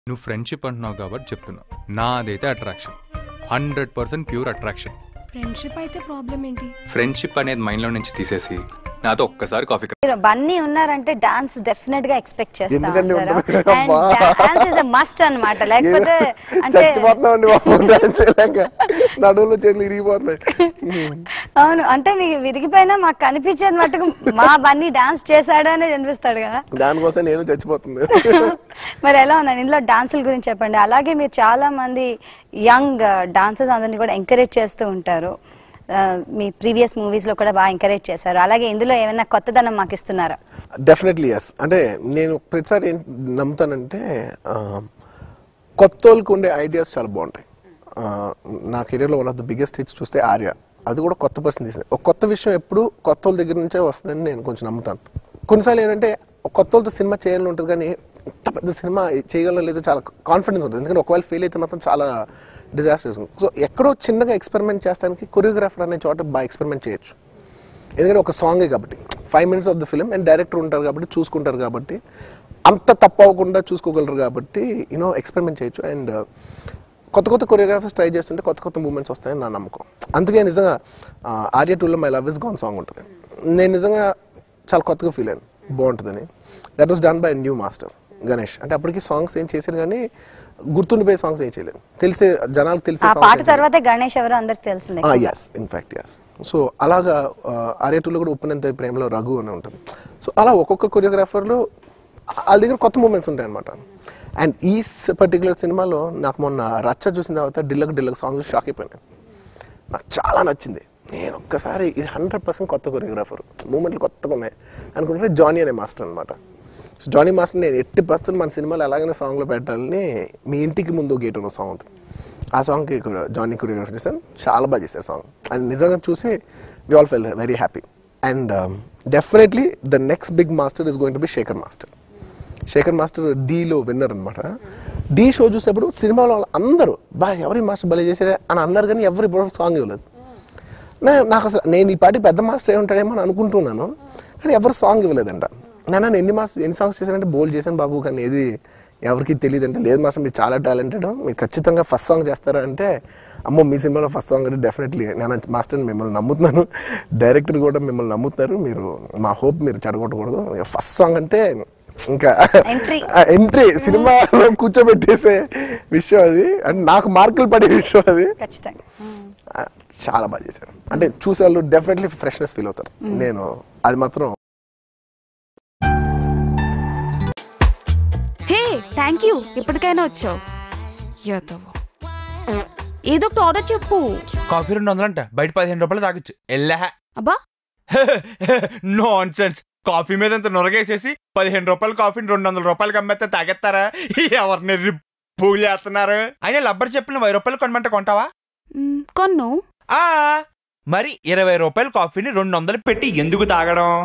నువ్వు ఫ్రెండ్షిప్ అంటున్నావు కాబట్టి చెప్తున్నా నాదైతే attraction hundred percent pure attraction friendship అయితే ప్రాబ్లం ఏంటి ఫ్రెండ్షిప్ అనేది మైండ్లో నుంచి తీసేసి నాతో ఒక్కసారి కాఫీ మీరు బన్నీ ఉన్నారంటే డాన్స్ డెఫినెట్ గా ఎక్స్పెక్ట్ చేస్తా ఎందుకండి ఉంటారు ఉండదు? అబ్బా. డాన్స్ ఇస్ మస్ట్ అన్నమాట లేకపోతే అంటే చచ్చిపోతున్నామండి బాబు డాన్స్ చేయలేక నడువులో చేతులు ఇరిగిపోతున్నాయి అవును అంటే మీకు విరిగిపోయినా మాకు కనిపించేది మటుకు మా బన్నీ డాన్స్ చేశాడు అని అనిపిస్తాడు కదా దానికోసం నేను చచ్చిపోతుంది మరి ఎలా ఉందండి ఇందులో డాన్సుల గురించి చెప్పండి అలాగే మీరు చాలా మంది యంగ్ డాన్సర్స్ అందరినీ కూడా ఎంకరేజ్ చేస్తూ ఉంటారు ఆ, మీ ప్రీవియస్ మూవీస్ లో కూడా బాగా ఎంకరేజ్ చేశారు అలాగే ఇందులో ఏమైనా కొత్తదనం మాకు ఇస్తున్నారా డెఫినెట్లీ ఎస్ అంటే నేను ప్రతిసారి ఏం నమ్ముతానంటే ఆ, కొత్త వాళ్ళకి ఉండే ఐడియాస్ చాలా బాగుంటాయి ఆ, నా కెరీర్లో one of the biggest hits చూస్తే ఆర్య అది కూడా కొత్త పర్సన్ తీసింది ఒక కొత్త విషయం ఎప్పుడు కొత్త వాళ్ళ దగ్గర నుంచే వస్తుందని నేను కొంచెం నమ్ముతాను కొన్నిసార్లు ఏంటంటే ఒక కొత్త వాళ్ళతో సినిమా చేయాలని ఉంటుంది కానీ ఇంత పెద్ద సినిమా చేయగలం లేదో చాలా కాన్ఫిడెన్స్ ఉంటుంది ఎందుకంటే ఒకవేళ ఫెయిల్ అయితే మాత్రం చాలా డిజాస్టర్స్ సో ఎక్కడో చిన్నగా ఎక్స్పెరిమెంట్ చేస్తానికి కొరియోగ్రాఫర్ అనే చోట బాగా ఎక్స్పెరిమెంట్ చేయొచ్చు ఎందుకంటే ఒక సాంగే కాబట్టి five minutes of the film and director ఉంటారు కాబట్టి చూసుకుంటారు కాబట్టి అంత తప్పు అవ్వకుండా చూసుకోగలరు కాబట్టి యూనో ఎక్స్పెరిమెంట్ చేయొచ్చు అండ్ కొత్త కొత్త కొరియోగ్రాఫర్స్ ట్రై చేస్తుంటే కొత్త కొత్త మూమెంట్స్ వస్తాయని నా నమ్మకం అందుకే నిజంగా ఆ, ఆర్య టూలో my love is gone song ఉంటుంది నేను నిజంగా చాలా కొత్తగా ఫీల్ అయ్యాను బాగుంటుందని that was done by new master Ganesh అంటే అప్పటికి సాంగ్స్ ఏం చేశారు కానీ గుర్తుండిపోయే సాంగ్స్ ఏం చేయలేదు తెలిసే జనాలకు తెలిసే ఆ songs పాట ఏం చేయలేదు. తర్వాతే గణేష్ ఎవరో అందరికి తెలిసిందే ఎస్ ఇన్ఫాక్ట్ ఎస్ సో అలాగా ఆర్యటూలో కూడా ఉప్పినంత ప్రేమలో రఘు అని ఉంటుంది సో అలా ఒక్కొక్క కొరియోగ్రాఫర్లు వాళ్ళ దగ్గర కొత్త మూమెంట్స్ ఉంటాయి అనమాట అండ్ ఈ పర్టికులర్ సినిమాలో నాకు మొన్న రచ్చ చూసిన తర్వాత డిల్లక్ డిల్లక్ సాంగ్స్ షాక్ అయిపోయాను నాకు చాలా నచ్చింది నేను ఒక్కసారి ఇది హండ్రెడ్ పర్సెంట్ కొత్త కొరియోగ్రాఫర్ మూమెంట్లు కొత్తగా ఉన్నాయి అనుకుంటే జానీ అనే మాస్టర్ అనమాట సో జానీ మాస్టర్ నేను ఎట్టి పర్సెంట్ మన సినిమాలో ఎలాగైనా సాంగ్లో పెట్టాలని మీ ఇంటికి ముందు గేట్ ఉన్న సాంగ్ ఉంటుంది ఆ సాంగ్కి జానీ కొరియోగ్రాఫర్ చేశాను చాలా బాగా చేశారు సాంగ్ అండ్ నిజంగా చూసి we all felt very happy and definitely the next big master is going to be Shekhar master Shekhar master డీలో విన్నర్ అనమాట డీ షో చూసేప్పుడు సినిమాలో వాళ్ళు అందరూ బా ఎవరి మాస్టర్ భలే చేశారే అని అన్నారు కానీ ఎవరి సాంగ్ ఇవ్వలేదు నే- నాకు అసలు నేను ఈ పాటి పెద్ద మాస్టర్ అయి ఉంటాడేమో అని అనుకుంటున్నాను కానీ ఎవరు సాంగ్ ఇవ్వలేదంట నేను అన్నాను, ఎన్ని మాస్టర్ ఎన్ని సాంగ్స్ చేశానంటే బోల్ చేశాను బాబు కానీ ఏది ఎవరికి తెలియదు అంటే లేదు మాస్టర్ మీరు చాలా టాలెంటెడ్ మీరు ఖచ్చితంగా ఫస్ట్ సాంగ్ చేస్తారా అంటే అమ్మో మీ సినిమాలో ఫస్ట్ సాంగ్ అంటే డెఫినెట్లీ నేను మాస్టర్ మిమ్మల్ని నమ్ముతున్నాను డైరెక్టర్ కూడా మిమ్మల్ని నమ్ముతున్నారు మీరు మా హోప్ మీరు చెడగొట్టకూడదు ఫస్ట్ సాంగ్ అంటే ఇంకా Entry. ఎంట్రీ సినిమాలో కూర్చోబెట్టేసే విషయం అది అంటే నాకు మార్కులు పడే విషయం అది ఖచ్చితంగా ఆ, చాలా బాగా చేశారు అంటే చూసే వాళ్ళు డెఫినెట్లీ ఫ్రెష్నెస్ ఫీల్ అవుతారు నేను అది మాత్రం హే థ్యాంక్ యూ ఇప్పటికైనా వచ్చావు యాదవ్ ఏదో ఒకటి ఆర్డర్ చెప్పు కాఫీ రెండు వందలంట బయట పదిహేను రూపాయలు తాగొచ్చు ఎల్లా అబ్బా నాన్ సెన్స్ కాఫీ మీద ఇంత నొరగేసేసి పదిహేను రూపాయలు కాఫీని రెండు వందల రూపాయలకి అమ్మేస్తే తాగేస్తారా ఎవరిని పూలు చేస్తున్నారు అయినా లబ్బర్ చెప్పులు వెయ్యి రూపాయలు కొనమంటే కొంటావా మ్, కొన్ను ఆ మరి ఇరవై రూపాయల కాఫీని రెండు వందలు పెట్టి ఎందుకు తాగడం